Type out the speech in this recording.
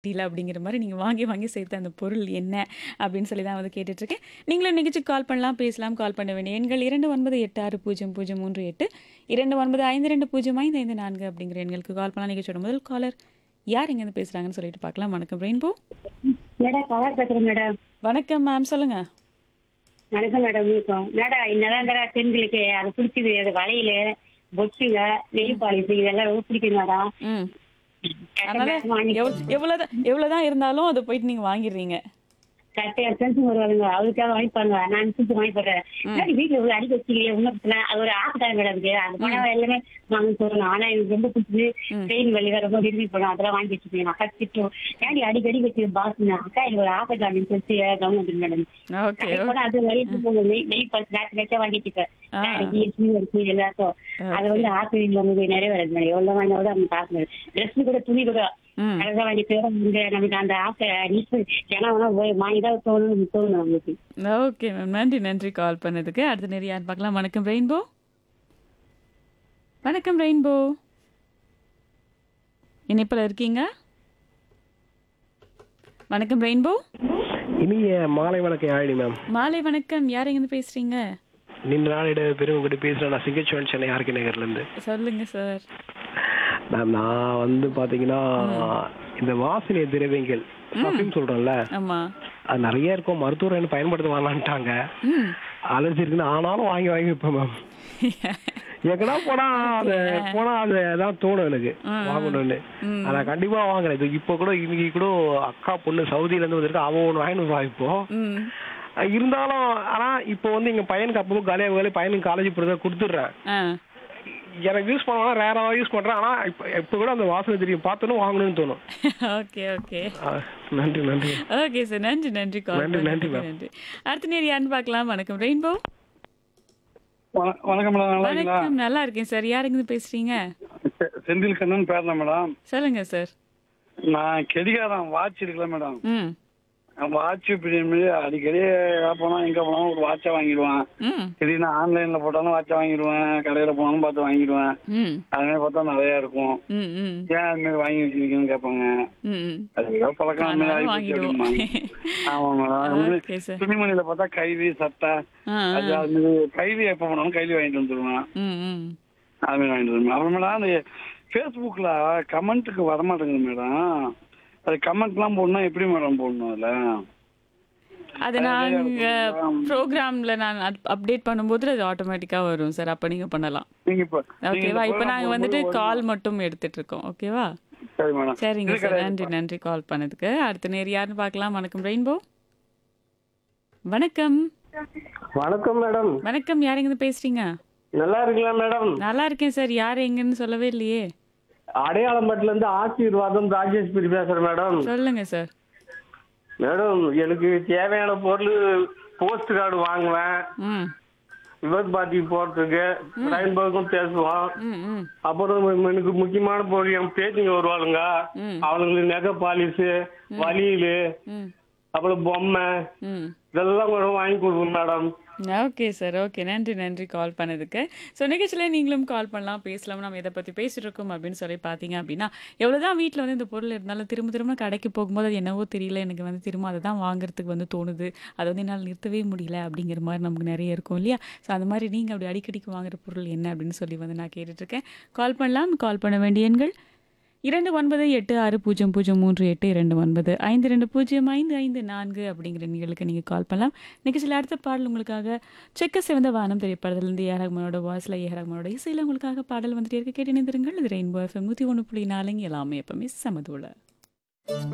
தெரியல அப்படிங்கிற மாதிரி நீங்கள் வாங்கி வாங்கி சேர்த்த அந்த பொருள் என்ன அப்படின்னு சொல்லி தான் வந்து கேட்டுட்ருக்கேன் நீங்களும் நிகழ்ச்சி கால் பண்ணலாம் பேசலாம் கால் பண்ண வேண்டிய எண்கள் இரண்டு ஒன்பது எட்டு ஆறு பூஜ்ஜியம் பூஜ்ஜியம் மூன்று எட்டு இரண்டு ஒன்பது ஐந்து ரெண்டு பூஜ்ஜியம் ஐந்து ஐந்து நான்கு அப்படிங்கிற எண்களுக்கு கால் பண்ணலாம் நிகழ்ச்சியோட முதல் காலர் யார் எங்கேருந்து பேசுகிறாங்கன்னு சொல்லிட்டு பார்க்கலாம் வணக்கம் ரெயின்போ மேடம் கலர் பேசுறேன் மேடம் வணக்கம் மேம் சொல்லுங்கள் வணக்கம் மேடம் வணக்கம் மேடம் என்னதான் இந்த பெண்களுக்கு அது பிடிச்சது அது வளையல பொட்டுங்க நெய் பாலிசு இதெல்லாம் ரொம்ப பிடிக்கும் மேடம் ம் கரெக்டா அதனால மேடம் வாங்கி எவ் எவ்வளோதான் எவ்வளோதான் இருந்தாலும் அதை போயிட்டு நீங்கள் வாங்கிடுறீங்க கரெக்டா ஃப்ரெண்ட்ஸுங்க வருவாங்க அவருக்காக வாங்கிப்பாங்க நான் சுத்து வாங்கி போடுறேன் மேடம் வீட்டுல ஒரு அடிக்க வச்சுக்கல ஒன்றும் பிரச்சனை அது ஒரு ஆசை தான் மேடம் இருக்கு அந்த பணம் எல்லாமே வாங்க சொல்லணும் ஆனா எனக்கு ரொம்ப பிடிச்சது ட்ரெயின் வழி ரொம்ப விரும்பி போனோம் அதெல்லாம் வாங்கி வச்சுக்கேன் அக்கா திட்டம் ஏன்டி அடிக்கடி வச்சு பாஸ் அக்கா எனக்கு ஒரு ஆசை தான் சொல்லி கவர்மெண்ட் மேடம் ஓகே போனா அது வழி நெய் நெய் பத்து நேரத்து நேரத்தா வாங்கிட்டு ஆ. இருக்கு எல்லாத்தையும் அது வந்து ஆசிரியர்கள் வந்து நிறைய வருது மேடம் எவ்வளவு வாங்கினாலும் அவங்க காசு ட்ரெஸ் கூட துணி கூட ம் அழகா வாங்கி பேர வந்து நமக்கு அந்த ஆசை நிச்சு ஏன்னா வேணா போய் வாங்கிதான் தோணும் தோணும் நம்மளுக்கு ஓகே மேம் நன்றி நன்றி கால் பண்ணதுக்கு அடுத்த நேரம் யார் பார்க்கலாம் வணக்கம் ரெயின்போ வணக்கம் ரெயின்போ இணைப்பில் இருக்கீங்க வணக்கம் ரெயின்போ இனிய மாலை வணக்கம் யாழினி மேம் மாலை வணக்கம் யார் எங்கேருந்து பேசுறீங்க நீண்ட நாளிட பெருமைப்பட்டு பேசுறேன் நான் சிங்கச்சுவன் சென்னை ஆர்கே நகர்ல இருந்து சொல்லுங்க சார் மேம் நான் வந்து பாத்தீங்கன்னா இந்த வாசனை திரவியங்கள் அப்படின்னு சொல்றேன்ல ஆமா அது நிறைய இருக்கும் மருத்துவர் என்ன பயன்படுத்த வேணான்ட்டாங்க ம் அலர்ஜி இருக்குன்னு ஆனாலும் வாங்கி வாங்கி வைப்பேன் மேம் எங்கடா போனா அது போனா அது அதான் தோணும் எனக்கு வாங்கணும்னு ம். ஆனா கண்டிப்பா வாங்குறேன் இது இப்போ கூட இன்னைக்கு கூட அக்கா பொண்ணு சவுதியில இருந்து வந்திருக்கு அவன் ஒன்று வாங்கிட்டு வருவா இப்போ ம் அஹ் இருந்தாலும் ஆனா இப்போ வந்து எங்க பையனுக்கு அப்பப்போ காலியாக வேலை பையனுக்கு காலேஜ் போகிறத கொடுத்துட்றேன் ஆ எனக்கு யூஸ் பண்ணலாம் ரேராக யூஸ் பண்றேன் ஆனா இப்போ இப்போ கூட அந்த வாசனை தெரியும் பார்த்தோன்னு வாங்கணும்னு தோணும் ஓகே ஓகே அஹ் நன்றி நன்றி ஓகே சார் நன்றி நன்றி கால் நன்றி, நன்றி, பண்ணதுக்கு நன்றி அடுத்த நேரம் யாருன்னு பார்க்கலாம் வணக்கம் ரெயின்போ வண- வணக்கம் மேடம் நல்லா இருக்கீங்களா வணக்கம் நல்லா இருக்கேன் சார் யார் எங்கேருந்து பேசுறீங்க செ- செந்தில் கண்ணன் பேசுறேன் மேடம் சொல்லுங்க சார் நான் கெடிகாரம் வாட்ச் இருக்குல்ல மேடம் ம் வாட்ச் பிடிக்கும் அடிக்கடி எங்க போனா எங்க போனாலும் ஒரு வாட்சை வாங்கிடுவேன் ம் திடீர்னு ஆன்லைன்ல போட்டாலும் வாட்சை வாங்கிடுவேன் கடையில போனாலும் பார்த்து வாங்கிடுவேன் ம் அது மாதிரி பார்த்தா நிறைய இருக்கும் ம் ம் ஏன் அது மாதிரி வாங்கி வச்சிருக்கீங்கன்னு கேட்பாங்க ம் ம் அது ஏதோ பழக்கம் அந்த மாதிரி ஆனாலும் ஆகி போச்சு வாங்கிடுவோம். அப்படிம்பாங்க. ஆமா மேடம் அது வந்து ஓகே சார் துணிமணியில பார்த்தா கைலி சட்டை ஆ ஆ. அது அது மாதிரி கைலி எப்போ போனாலும் கைலி வாங்கிட்டு வந்துருவேன் ம் ம் அது மாதிரி வாங்கிட்டு வருவேன் அப்புறம் மேடம் அந்த ஃபேஸ்புக்கில் கமெண்ட்டுக்கு வரமாட்டேங்குது மேடம் அது கமெண்ட்லாம் போடணும் எப்படி மேடம் போடணும் அதில் அது நாங்க ப்ரோக்ராம்ல நான் அப்டேட் பண்ணும்போது அது ஆட்டோமேட்டிக்கா வரும் சார் அப்ப நீங்க பண்ணலாம் நீங்கள் இப்போ ஓகேவா இப்போ நாங்க வந்துட்டு கால் மட்டும் எடுத்துட்டு இருக்கோம் ஓகேவா சரி மேடம் சரிங்க சார் நன்றி நன்றி கால் பண்ணதுக்கு அடுத்த நேர் யாருன்னு பார்க்கலாம் வணக்கம் ரெயின்போ வணக்கம் வணக்கம் மேடம் வணக்கம் யார் எங்கேருந்து பேசுறீங்க நல்லா இருக்கீங்களா மேடம் நல்லா இருக்கேன் சார் யார் எங்கன்னு சொல்லவே இல்லையே அடையாளம்பட்டுல இருந்து ஆசீர்வாதம் ராஜேஷ் பிரி பேசுறேன் மேடம் சொல்லுங்க சார் மேடம் எனக்கு தேவையான பொருள் போஸ்ட் கார்டு வாங்குவேன் ம் விபத் பார்ட்டிக்கு போறதுக்கு ரெயின்போக்கும் பேசுவோம் ம் ம் அப்புறம் எனக்கு முக்கியமான பொருள் என் பேத்திங்க வருவாளுங்க ம். அவங்களுக்கு நகை பாலிசு வலியல் ம் அப்புறம் பொம்மை ம் இதெல்லாம் கூட வாங்கி கொடுப்போம் மேடம் ஓகே சார் ஓகே நன்றி நன்றி கால் பண்ணதுக்கு ஸோ நிகழ்ச்சியில் நீங்களும் கால் பண்ணலாம் பேசலாம் நம்ம எதை பற்றி பேசிட்டு இருக்கோம் அப்படின்னு சொல்லி பார்த்தீங்க அப்படின்னா எவ்வளோதான் வீட்டில் வந்து இந்த பொருள் இருந்தாலும் திரும்ப திரும்ப கடைக்கு போகும்போது அது என்னவோ தெரியல எனக்கு வந்து திரும்ப அதை தான் வாங்குறதுக்கு வந்து தோணுது அதை வந்து என்னால் நிறுத்தவே முடியல அப்படிங்கிற மாதிரி நமக்கு நிறைய இருக்கும் இல்லையா ஸோ அந்த மாதிரி நீங்கள் அப்படி அடிக்கடிக்கு வாங்குற பொருள் என்ன அப்படின்னு சொல்லி வந்து நான் கேட்டுட்ருக்கேன் கால் பண்ணலாம் கால் பண்ண வேண்டிய எண்கள் இரண்டு ஒன்பது எட்டு ஆறு பூஜ்ஜியம் பூஜ்ஜியம் மூன்று எட்டு இரண்டு ஒன்பது ஐந்து ரெண்டு பூஜ்ஜியம் ஐந்து ஐந்து நான்கு அப்படிங்கிற எண்களுக்கு நீங்கள் கால் பண்ணலாம் நிகழ்ச்சியில் அடுத்த பாடல் உங்களுக்காக செக்க சிவந்த வானம் திரைப்படத்திலிருந்து ஏ ரஹ்மானோட வாய்ஸில் ஏ ரஹ்மானோட இசையில் உங்களுக்காக பாடல் வந்துட்டே இருக்க கேட்டு இணைந்திருங்கள் இது ரெயின்போ எஃப்எம் நூற்றி ஒன்று புள்ளி நாலுங்க எல்லாமே எப்பவுமே சமதுள்ள